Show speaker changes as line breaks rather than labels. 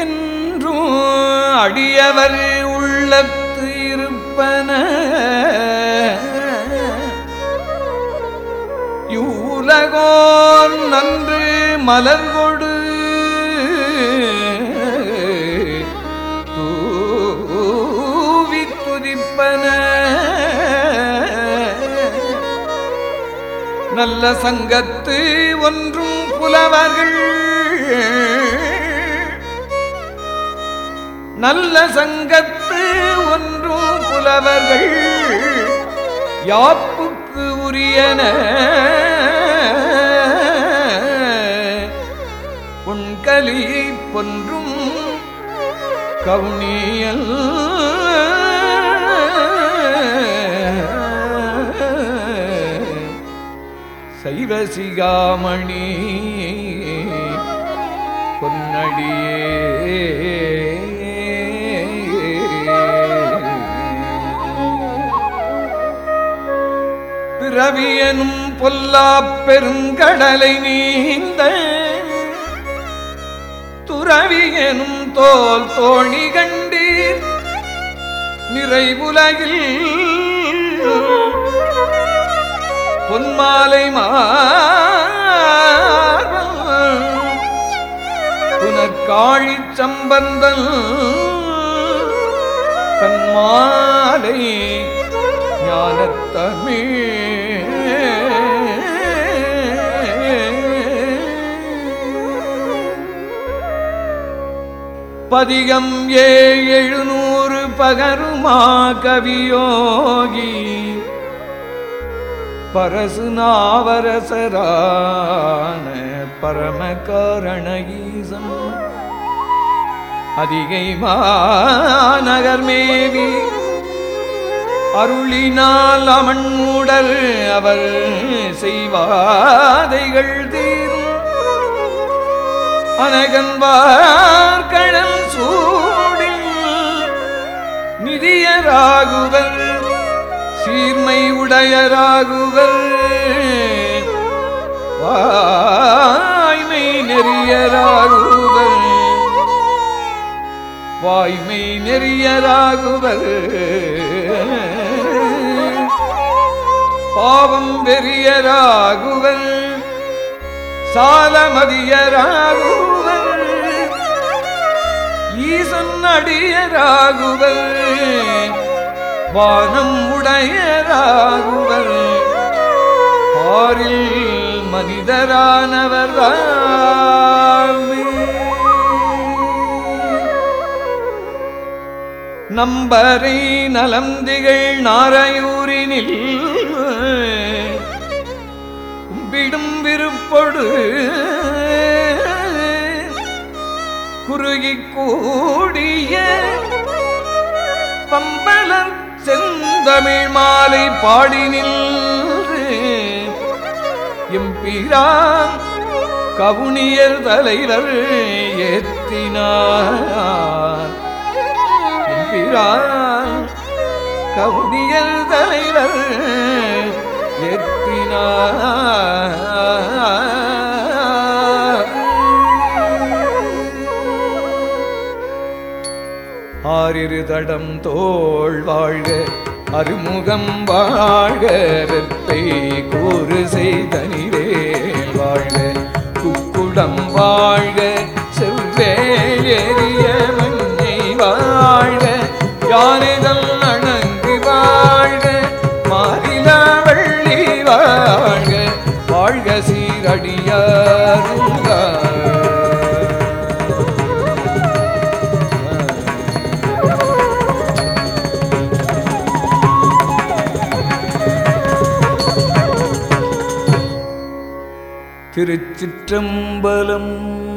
என்றும் அடியவர் உள்ளத்து இருப்பன யூலகோன் நன்று மலர்கொடு தூவி துதிப்பன நல்ல சங்கத்து ஒன்றும் புலவர்கள் நல்ல சங்கத்து ஒன்றும் புலவர்கள் யாப்புக்கு உரியன உண்கலியை பொன்றும் கவுனியல் சைவசிகாமணி பொன்னடியே பிறவியனும் பொல்லாப் பெருங்கடலை நீந்த துறவியனும் தோல் தோணி கண்டீர் நிறைவுலகில் பொன்மாலை மார்பல் புனற்காழி சம்பந்தன் தன்மாலை ஞானத்தமிழ் பதிகம் ஏ எழுநூறு பகருமா கவியோகி பரசு நாவரசரான பரமகாரண ஈசன் அதிகை மாநகர் மேவி அருளினால் அமன் மூடல் அவர் செய்வாதைகள் தீரும் அனகன்பார் கடல் சூடில் நிதியராகுவர் சீர்மை உடையராகுவர் வாய்மை நெறியராகுவர் வாய்மை நெறியராகுவர் பாவம் வெறியராகுவர் சாலமதியராகுவர் ஈசன் அடியராகுவர் வானம் உடையராகுவர் பாரில் மனிதரானவர் நம்பரை நலந்திகள் நாரையூரினில் கும்பிடும் விருப்பொடு குறுகி கூடிய பம்பலர் செந்தமிழ் மாலை பாடி நின்று எம்பிரான் கவுனியர் தலைவர் ஏத்தினார் எம்பிரான் கவுனியர் தலைவர் ஏத்தினார் ஆறிரு தடம் தோள் வாழ்க அருமுகம் வாழ்க வெப்பை கூறு செய்தனிவேல் வாழ்க குக்குடம் வாழ்க செவ்வேல் எரிய மண்ணை வாழ்க யானைதல் அணங்கு வாழ்க மாறில வள்ளி வாழ்க வாழ்க சீரடியாருங்க திருச்சிற்றம்பலம்